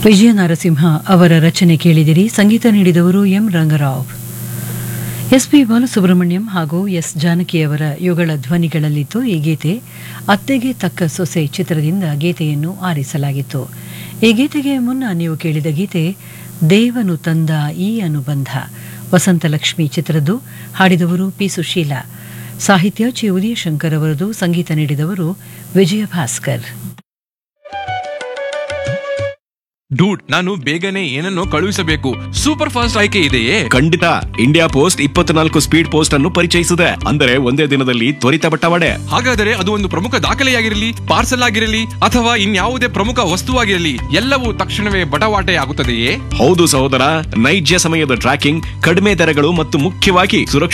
ವಿಜಯ ನರಸಿಂಹ ಅವರ ರಚನೆ ಕೇಳಿದಿರಿ ಸಂಗೀತ ನೀಡಿದವರು M Rangarao S P Balasubrahmanyam ಹಾಗೂ ಎಸ್ ಜಾನಕಿಯವರ ಯುಗಳ ಧ್ವನಿಗಳಲ್ಲಿತ್ತು ಈ ಗೀತೆ ಅತ್ತೆಗೆ ತಕ್ಕ ಸೊಸೆ ಚಿತ್ರದಿಂದ ಗೀತೆಯನ್ನು ಆರಿಸಲಾಗಿತ್ತು ಈ ಗೀತೆಗೆ ಮುನ್ನ ನೀವು ಕೇಳಿದ ಗೀತೆ ದೇವನು ತಂದ ಈ ಅನುಬಂಧ ವಸಂತಲಕ್ಷ್ಮಿ ಚಿತ್ರದ್ದು ಹಾಡಿದವರು ಪಿ ಸುಶೀಲ ಸಾಹಿತ್ಯ ಚಿ ಉದಯಶಂಕರ್ ಅವರದು ಸಂಗೀತ ನೀಡಿದವರು ವಿಜಯ ಭಾಸ್ಕರ್ ಡೂಡ್ ನಾನು ಬೇಗನೆ ಏನನ್ನೋ ಕಳುಹಿಸಬೇಕು ಸೂಪರ್ ಫಾಸ್ಟ್ ಆಯ್ಕೆ ಇದೆಯೇ ಖಂಡಿತ ಇಂಡಿಯಾ ಪೋಸ್ಟ್ ಇಪ್ಪತ್ನಾಲ್ಕು ಸ್ಪೀಡ್ ಪೋಸ್ಟ್ ಅನ್ನು ಪರಿಚಯಿಸಿದೆ ಅಂದರೆ ಒಂದೇ ದಿನದಲ್ಲಿ ತ್ವರಿತ ಬಟ್ಟವಾಡೆ ಹಾಗಾದರೆ ಅದು ಒಂದು ಪ್ರಮುಖ ದಾಖಲೆಯಾಗಿರಲಿ ಪಾರ್ಸಲ್ ಆಗಿರಲಿ ಅಥವಾ ಇನ್ಯಾವುದೇ ಪ್ರಮುಖ ವಸ್ತುವಾಗಿರಲಿ ಎಲ್ಲವೂ ತಕ್ಷಣವೇ ಬಟವಾಟೆ ಆಗುತ್ತದೆಯೇ ಹೌದು ಸಹೋದರ ನೈಜ ಸಮಯದ ಟ್ರ್ಯಾಕಿಂಗ್ ಕಡಿಮೆ ದರಗಳು ಮತ್ತು ಮುಖ್ಯವಾಗಿ ಸುರಕ್ಷಿತ